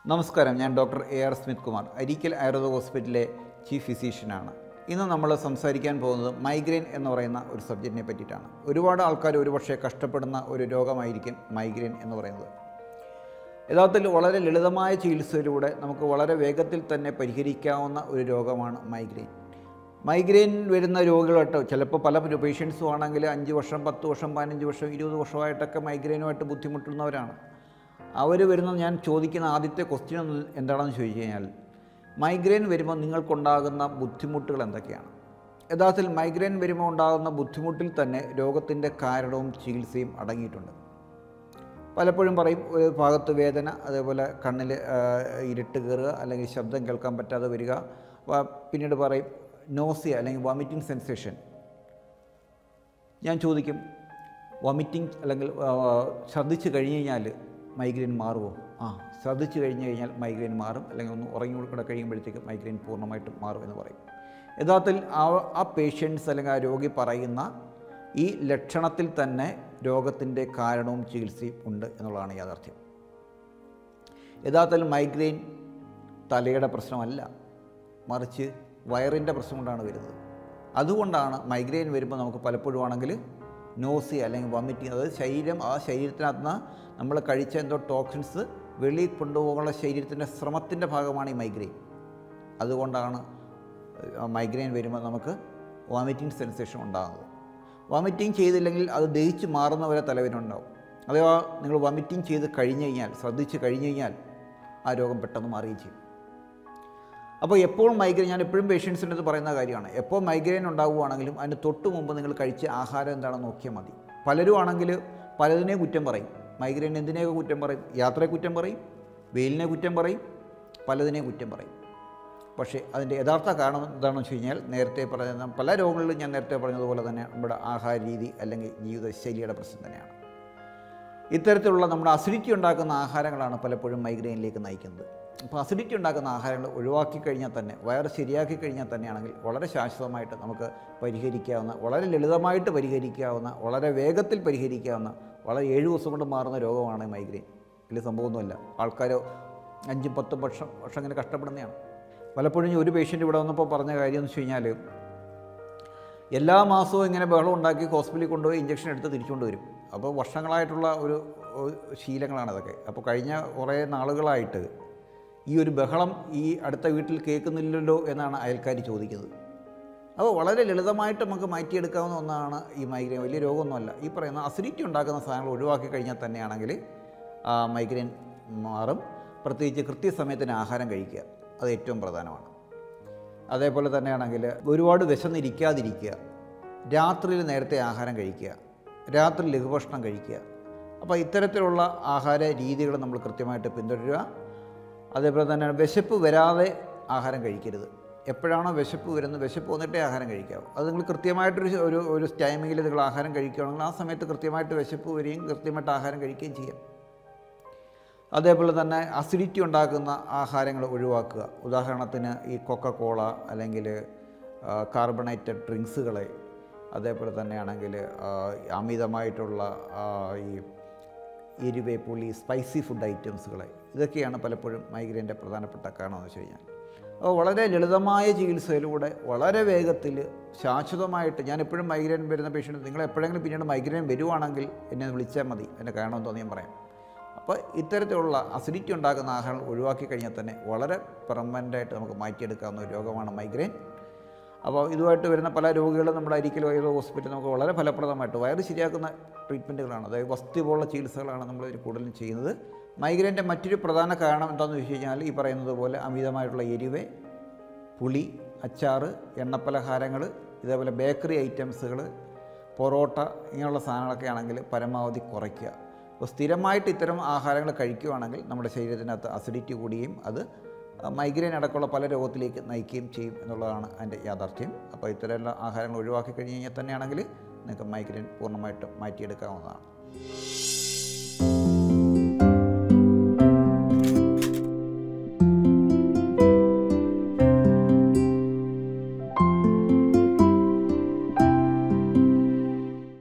നമസ്കാരം ഞാൻ doctor A R Smith Kumar Areekkal Ayurveda ഹോസ്പിറ്റലിലെ ചീഫ് ഫിസീഷ്യനാണ് ഇന്ന് നമ്മൾ സംസാരിക്കാൻ പോകുന്നത് മൈഗ്രെയിൻ എന്ന് പറയുന്ന ഒരു സബ്ജക്റ്റിനെ പറ്റിയിട്ടാണ് ഒരുപാട് ആൾക്കാർ ഒരുപക്ഷെ കഷ്ടപ്പെടുന്ന ഒരു രോഗമായിരിക്കും മൈഗ്രെയിൻ എന്ന് പറയുന്നത് യഥാർത്ഥത്തിൽ വളരെ ലളിതമായ ചികിത്സയിലൂടെ നമുക്ക് വളരെ വേഗത്തിൽ തന്നെ പരിഹരിക്കാവുന്ന ഒരു രോഗമാണ് മൈഗ്രെയിൻ മൈഗ്രെയിൻ വരുന്ന രോഗികളായിട്ട് ചിലപ്പോൾ പല പേഷ്യൻസും ആണെങ്കിൽ അഞ്ച് വർഷം പത്ത് വർഷം പതിനഞ്ച് വർഷം ഇരുപത് വർഷമായിട്ടൊക്കെ മൈഗ്രെയിനുമായിട്ട് ബുദ്ധിമുട്ടുന്നവരാണ് അവർ വരുന്ന ഞാൻ ചോദിക്കുന്ന ആദ്യത്തെ ക്വസ്റ്റ്യൻ എന്താണെന്ന് ചോദിച്ചു കഴിഞ്ഞാൽ മൈഗ്രെയിൻ വരുമ്പോൾ നിങ്ങൾക്കുണ്ടാകുന്ന ബുദ്ധിമുട്ടുകൾ എന്തൊക്കെയാണ് യഥാർത്ഥത്തിൽ മൈഗ്രെയിൻ വരുമ്പോൾ ഉണ്ടാകുന്ന ബുദ്ധിമുട്ടിൽ തന്നെ രോഗത്തിൻ്റെ കാരണവും ചികിത്സയും അടങ്ങിയിട്ടുണ്ട് പലപ്പോഴും പറയും ഒരു ഭാഗത്ത് വേദന അതേപോലെ കണ്ണിൽ ഇരുട്ട് കയറുക അല്ലെങ്കിൽ ശബ്ദം കേൾക്കാൻ പറ്റാതെ വരിക വ- പിന്നീട് പറയും നോസിയ അല്ലെങ്കിൽ വോമിറ്റിംഗ് സെൻസേഷൻ ഞാൻ ചോദിക്കും വോമിറ്റിംഗ് അല്ലെങ്കിൽ ആ, ഛർദ്ദിച്ച് കഴിഞ്ഞ് കഴിഞ്ഞാൽ മൈഗ്രെയിൻ മാറുമോ ആ ഛർദ്ദിച്ച് കഴിഞ്ഞ് കഴിഞ്ഞാൽ മൈഗ്രെയിൻ മാറും അല്ലെങ്കിൽ ഒന്ന് ഉറങ്ങി കൂടെ കഴിയുമ്പോഴത്തേക്ക് മൈഗ്രെയിൻ പൂർണ്ണമായിട്ടും മാറും എന്ന് പറയും യഥാർത്ഥത്തിൽ ആ ആ പേഷ്യൻസ് അല്ലെങ്കിൽ ആ രോഗി പറയുന്ന ഈ ലക്ഷണത്തിൽ തന്നെ രോഗത്തിൻ്റെ കാരണവും ചികിത്സയും ഉണ്ട് എന്നുള്ളതാണ് യാഥാർത്ഥ്യം യഥാർത്ഥത്തിൽ മൈഗ്രെയിൻ തലയുടെ പ്രശ്നമല്ല മറിച്ച് വയറിൻ്റെ പ്രശ്നം കൊണ്ടാണ് വരുന്നത് അതുകൊണ്ടാണ് മൈഗ്രെയിൻ വരുമ്പോൾ നമുക്ക് പലപ്പോഴും ആണെങ്കിൽ നോസി അല്ലെങ്കിൽ വോമിറ്റിംഗ് അതായത് ശരീരം ആ ശരീരത്തിനകത്ത് നിന്ന് നമ്മൾ കഴിച്ച എന്തോ ടോക്സിൻസ് വെളിയിൽ കൊണ്ടുപോകാനുള്ള ശരീരത്തിൻ്റെ ശ്രമത്തിൻ്റെ ഭാഗമാണ് ഈ മൈഗ്രെയിൻ അതുകൊണ്ടാണ് മൈഗ്രെയിൻ വരുമ്പോൾ നമുക്ക് വോമിറ്റിംഗ് സെൻസേഷൻ ഉണ്ടാകുന്നത് വോമിറ്റിംഗ് ചെയ്തില്ലെങ്കിൽ അത് ദഹിച്ച് മാറുന്നവരെ തലവേദനയുണ്ടാവും അഥവാ നിങ്ങൾ വോമിറ്റിംഗ് ചെയ്ത് കഴിഞ്ഞ് കഴിഞ്ഞാൽ ശ്രദ്ധിച്ച് കഴിഞ്ഞ് കഴിഞ്ഞാൽ ആ രോഗം പെട്ടെന്ന് മാറുകയും ചെയ്യും അപ്പോൾ എപ്പോൾ മൈഗ്രെയിൻ ഞാൻ എപ്പോഴും പേഷ്യൻസിൻ്റെ അടുത്ത് പറയുന്ന കാര്യമാണ് എപ്പോൾ മൈഗ്രെയിൻ ഉണ്ടാവുകയാണെങ്കിലും അതിന് തൊട്ട് മുമ്പ് നിങ്ങൾ കഴിച്ച ആഹാരം എന്താണെന്ന് നോക്കിയാൽ മതി പലരും ആണെങ്കിൽ പലതിനെയും കുറ്റം പറയും മൈഗ്രെയിൻ എന്തിനെയൊക്കെ കുറ്റം പറയും യാത്രയെ കുറ്റം പറയും വെയിലിനെ കുറ്റം പറയും പലതിനെയും കുറ്റം പറയും പക്ഷേ അതിൻ്റെ യഥാർത്ഥ കാരണം എന്താണെന്ന് വെച്ച് കഴിഞ്ഞാൽ നേരത്തെ പറഞ്ഞ പല രോഗങ്ങളിലും ഞാൻ നേരത്തെ പറഞ്ഞതുപോലെ തന്നെ നമ്മുടെ ആഹാര രീതി അല്ലെങ്കിൽ ജീവിതശൈലിയുടെ പ്രശ്നം തന്നെയാണ് ഇത്തരത്തിലുള്ള നമ്മുടെ അസിഡിറ്റി ഉണ്ടാക്കുന്ന ആഹാരങ്ങളാണ് പലപ്പോഴും മൈഗ്രെയിനിലേക്ക് നയിക്കുന്നത് അപ്പോൾ അസിഡിറ്റി ഉണ്ടാക്കുന്ന ആഹാരങ്ങൾ ഒഴിവാക്കി കഴിഞ്ഞാൽ തന്നെ വയറ് ശരിയാക്കി കഴിഞ്ഞാൽ തന്നെയാണെങ്കിൽ വളരെ ശാശ്വതമായിട്ട് നമുക്ക് പരിഹരിക്കാവുന്ന വളരെ ലളിതമായിട്ട് പരിഹരിക്കാവുന്ന വളരെ വേഗത്തിൽ പരിഹരിക്കാവുന്ന വളരെ ഏഴ് ദിവസം കൊണ്ട് മാറുന്ന രോഗമാണ് മൈഗ്രെയിൻ വലിയ സംഭവമൊന്നുമല്ല ആൾക്കാർ അഞ്ചും പത്തും വർഷം വർഷം ഇങ്ങനെ കഷ്ടപ്പെടുന്നതാണ് പലപ്പോഴും ഈ ഒരു പേഷ്യൻ്റ് ഇവിടെ വന്നപ്പോൾ പറഞ്ഞ കാര്യം എന്ന് വെച്ച് കഴിഞ്ഞാൽ എല്ലാ മാസവും ഇങ്ങനെ ബഹളം ഉണ്ടാക്കി ഹോസ്പിറ്റലിൽ കൊണ്ടുപോയി ഇഞ്ചക്ഷൻ എടുത്ത് തിരിച്ചുകൊണ്ട് വരും അപ്പോൾ വർഷങ്ങളായിട്ടുള്ള ഒരു ഒരു ശീലങ്ങളാണ് അതൊക്കെ അപ്പോൾ കഴിഞ്ഞ കുറേ നാളുകളായിട്ട് ഈ ഒരു ബഹളം ഈ അടുത്ത വീട്ടിൽ കേൾക്കുന്നില്ലല്ലോ എന്നാണ് അയൽക്കാർ ചോദിക്കുന്നത് അപ്പോൾ വളരെ ലളിതമായിട്ട് നമുക്ക് മാറ്റിയെടുക്കാവുന്ന ഒന്നാണ് ഈ മൈഗ്രെയിൻ വലിയ രോഗമൊന്നുമല്ല ഈ പറയുന്ന അസിഡിറ്റി ഉണ്ടാക്കുന്ന സാധനങ്ങൾ ഒഴിവാക്കി കഴിഞ്ഞാൽ തന്നെയാണെങ്കിൽ ആ മൈഗ്രെയിൻ മാറും പ്രത്യേകിച്ച് കൃത്യസമയത്തിന് ആഹാരം കഴിക്കുക അത് ഏറ്റവും പ്രധാനമാണ് അതേപോലെ തന്നെയാണെങ്കിൽ ഒരുപാട് വിശന്നിരിക്കാതിരിക്കുക രാത്രിയിൽ നേരത്തെ ആഹാരം കഴിക്കുക രാത്രി ലഘുഭക്ഷണം കഴിക്കുക അപ്പോൾ ഇത്തരത്തിലുള്ള ആഹാര രീതികൾ നമ്മൾ കൃത്യമായിട്ട് പിന്തുടരുക അതേപോലെ തന്നെ വിശപ്പ് വരാതെ ആഹാരം കഴിക്കരുത് എപ്പോഴാണോ വിശപ്പ് വരുന്നത് വിശപ്പ് വന്നിട്ടേ ആഹാരം കഴിക്കാവൂ അത് നിങ്ങൾ കൃത്യമായിട്ടൊരു ഒരു ഒരു ടൈമിങ്ങിൽ നിങ്ങൾ ആഹാരം കഴിക്കുകയാണെങ്കിൽ ആ സമയത്ത് കൃത്യമായിട്ട് വിശപ്പ് വരികയും കൃത്യമായിട്ട് ആഹാരം കഴിക്കുകയും ചെയ്യാം അതേപോലെ തന്നെ അസിഡിറ്റി ഉണ്ടാക്കുന്ന ആഹാരങ്ങൾ ഒഴിവാക്കുക ഉദാഹരണത്തിന് ഈ കൊക്കക്കോള അല്ലെങ്കിൽ കാർബണേറ്റഡ് ഡ്രിങ്ക്സുകളെ അതേപോലെ തന്നെയാണെങ്കിൽ ആ, അമിതമായിട്ടുള്ള ആ, ഈ എരിവേ പുളി സ്പൈസി ഫുഡ് ഐറ്റംസുകളെ ഇതൊക്കെയാണ് പലപ്പോഴും മൈഗ്രെയിൻ്റെ പ്രധാനപ്പെട്ട കാരണം എന്ന് വെച്ച് കഴിഞ്ഞാൽ അപ്പോൾ വളരെ ലളിതമായ ചികിത്സയിലൂടെ വളരെ വേഗത്തിൽ ശാശ്വതമായിട്ട് ഞാൻ എപ്പോഴും മൈഗ്രെയിൻ വരുന്ന പേഷ്യൻ്റ് നിങ്ങൾ എപ്പോഴെങ്കിലും പിന്നീട് മൈഗ്രെയിൻ വരുവാണെങ്കിൽ എന്നെ വിളിച്ചാൽ മതി എൻ്റെ കാരണം എന്തോന്ന് ഞാൻ പറയാം അപ്പോൾ ഇത്തരത്തിലുള്ള അസിഡിറ്റി ഉണ്ടാക്കുന്ന ആഹാരങ്ങൾ ഒഴിവാക്കി കഴിഞ്ഞാൽ തന്നെ വളരെ പെർമനൻ്റായിട്ട് നമുക്ക് മാറ്റിയെടുക്കാവുന്ന ഒരു രോഗമാണ് മൈഗ്രെയിൻ അപ്പോൾ ഇതുമായിട്ട് വരുന്ന പല രോഗികളും നമ്മുടെ അരിക്കൽ വൈദ്യ ഹോസ്പിറ്റൽ നമുക്ക് വളരെ ഫലപ്രദമായിട്ട് വയറ് ശരിയാക്കുന്ന ട്രീറ്റ്മെൻറ്റുകളാണ് അതായത് വസ്തി പോലുള്ള ചികിത്സകളാണ് നമ്മൾ ഇതിൽ കൂടുതലും ചെയ്യുന്നത് മൈഗ്രെയിൻ്റെ മറ്റൊരു പ്രധാന കാരണം എന്താണെന്ന് വെച്ച് കഴിഞ്ഞാൽ ഈ പറയുന്നത് പോലെ അമിതമായിട്ടുള്ള എരിവ് പുളി അച്ചാറ് എണ്ണപ്പലഹാരങ്ങൾ ഇതേപോലെ ബേക്കറി ഐറ്റംസുകൾ പൊറോട്ട ഇങ്ങനെയുള്ള സാധനങ്ങളൊക്കെ ആണെങ്കിൽ പരമാവധി കുറയ്ക്കുക അപ്പോൾ സ്ഥിരമായിട്ട് ഇത്തരം ആഹാരങ്ങൾ കഴിക്കുകയാണെങ്കിൽ നമ്മുടെ ശരീരത്തിനകത്ത് അസിഡിറ്റി കൂടുകയും അത് മൈഗ്രെയിൻ അടക്കമുള്ള പല രോഗത്തിലേക്ക് നയിക്കുകയും ചെയ്യും എന്നുള്ളതാണ് അതിൻ്റെ യാഥാർത്ഥ്യം അപ്പോൾ ഇത്തരമുള്ള ആഹാരങ്ങൾ ഒഴിവാക്കി കഴിഞ്ഞ് കഴിഞ്ഞാൽ തന്നെയാണെങ്കിൽ നിങ്ങൾക്ക് മൈഗ്രെയിൻ പൂർണ്ണമായിട്ടും മാറ്റിയെടുക്കാവുന്നതാണ്